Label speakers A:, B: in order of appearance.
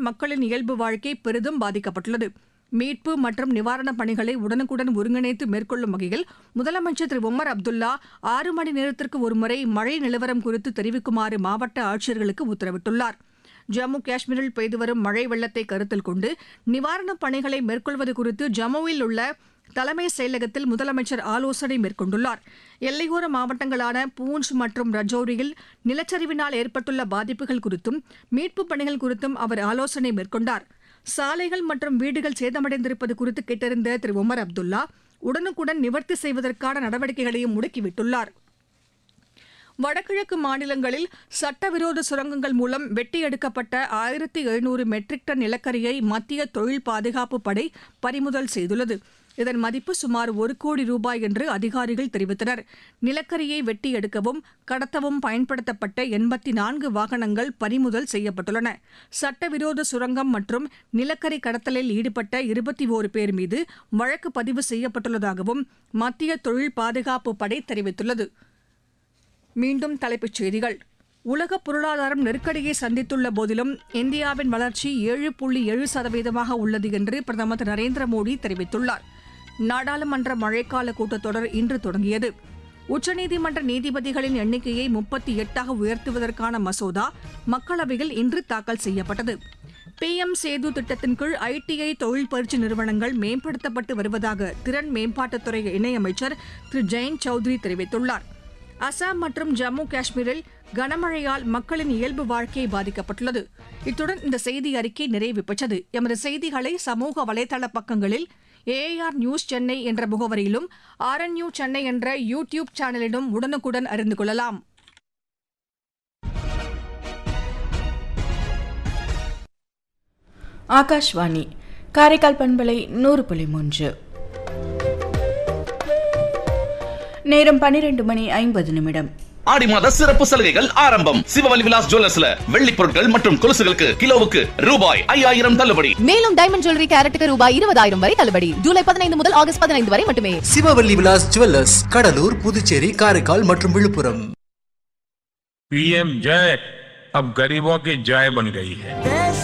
A: மக்களின் இயல்பு வாழ்க்கை பெரிதும் பாதிக்கப்பட்டுள்ளது மீட்பு மற்றும் நிவாரணப் பணிகளை உடனுக்குடன் ஒருங்கிணைத்து மேற்கொள்ளும் வகையில் முதலமைச்சர் திரு உமர் அப்துல்லா ஆறு மணி நேரத்திற்கு ஒருமுறை மழை நிலவரம் குறித்து தெரிவிக்குமாறு மாவட்ட ஆட்சியர்களுக்கு உத்தரவிட்டுள்ளார் ஜம்மு காஷ்மீரில் பெய்து வரும் மழை வெள்ளத்தை கருத்தில் கொண்டு நிவாரணப் பணிகளை மேற்கொள்வது குறித்து ஜம்முவில் உள்ள தலைமை செயலகத்தில் முதலமைச்சர் ஆலோசனை மேற்கொண்டுள்ளார் எல்லையோர மாவட்டங்களான பூஞ்ச் மற்றும் ரஜோரியில் நிலச்சரிவினால் ஏற்பட்டுள்ள பாதிப்புகள் குறித்தும் மீட்புப் பணிகள் குறித்தும் அவர் ஆலோசனை மேற்கொண்டார் சாலைகள் மற்றும் வீடுகள் சேதமடைந்திருப்பது குறித்து கேட்டறிந்த திரு உமர் அப்துல்லா உடனுக்குடன் நிவர்த்தி செய்வதற்கான நடவடிக்கைகளையும் முடுக்கிவிட்டுள்ளார் வடகிழக்கு மாநிலங்களில் சட்டவிரோத சுரங்கங்கள் மூலம் வெட்டி எடுக்கப்பட்ட ஆயிரத்தி எழுநூறு மெட்ரிக் டன் நிலக்கரியை மத்திய தொழில் பாதுகாப்பு படை பறிமுதல் செய்துள்ளது இதன் மதிப்பு சுமார் ஒரு கோடி ரூபாய் என்று அதிகாரிகள் தெரிவித்தனர் நிலக்கரியை வெட்டி எடுக்கவும் கடத்தவும் பயன்படுத்தப்பட்ட எண்பத்தி நான்கு வாகனங்கள் பறிமுதல் செய்யப்பட்டுள்ளன சட்டவிரோத சுரங்கம் மற்றும் நிலக்கரி கடத்தலில் ஈடுபட்ட இருபத்தி ஓரு பேர் மீது வழக்கு பதிவு செய்யப்பட்டுள்ளதாகவும் மத்திய தொழில் பாதுகாப்பு படை தெரிவித்துள்ளது மீண்டும் தலைப்புச் செய்திகள் உலக பொருளாதாரம் நெருக்கடியை சந்தித்துள்ள போதிலும் இந்தியாவின் வளர்ச்சி ஏழு புள்ளி ஏழு சதவீதமாக உள்ளது என்று பிரதமர் திரு நரேந்திர மோடி தெரிவித்துள்ளார் நாடாளுமன்ற மழைக்கால கூட்டத்தொடர் இன்று தொடங்கியது உச்சநீதிமன்ற நீதிபதிகளின் எண்ணிக்கையை முப்பத்தி எட்டாக உயர்த்துவதற்கான மசோதா மக்களவையில் இன்று தாக்கல் செய்யப்பட்டது பிஎம் சேது திட்டத்தின் கீழ் ஐடிஐ தொழில் பயிற்சி நிறுவனங்கள் மேம்படுத்தப்பட்டு வருவதாக திறன் மேம்பாட்டுத்துறை இணையமைச்சர் திரு ஜெயந்த் சௌத்ரி தெரிவித்துள்ளார் அசாம் மற்றும் ஜம்மு காஷ்மீரில் கனமழையால் மக்களின் இயல்பு வாழ்க்கை பாதிக்கப்பட்டுள்ளது இத்துடன் இந்த செய்தி அறிக்கை நிறைவு பெற்றது எமது செய்திகளை சமூக வலைதள பக்கங்களில் ஏஆர் நியூஸ் சென்னை என்ற முகவரியிலும் ஆர்என்யூ சென்னை என்ற யூ டியூப் சேனலிலும் உடனுக்குடன் அறிந்து கொள்ளலாம்
B: ஆகாஷ்வாணி காரைக்கால் பண்பலை நூறு புள்ளி மூன்று நேரம் பன்னிரண்டு மணி ஐம்பது நிமிடம்
C: ஆடி மாத சிறப்பு சலுகைகள் ஆரம்பம் சிவவலி விலாஸ் ஜுவல்லர்ஸ்ல வெள்ளி பொருட்கள் மற்றும் கொலுசுகளுக்கு கிலோவுக்கு ரூபாய் ஐயாயிரம் தள்ளுபடி
D: மேலும் டைமண்ட் ஜுவல்லரி கேரட்டுக்கு ரூபாய் இருபதாயிரம் வரை தள்ளுபடி ஜூலை பதினைந்து முதல் ஆகஸ்ட் பதினைந்து வரை மட்டுமே
E: சிவவல்லி விலாஸ் ஜுவல்லர்ஸ் கடலூர் புதுச்சேரி காரைக்கால் மற்றும் விழுப்புரம்
F: पीएम जय अब गरीबों की जय बन गई है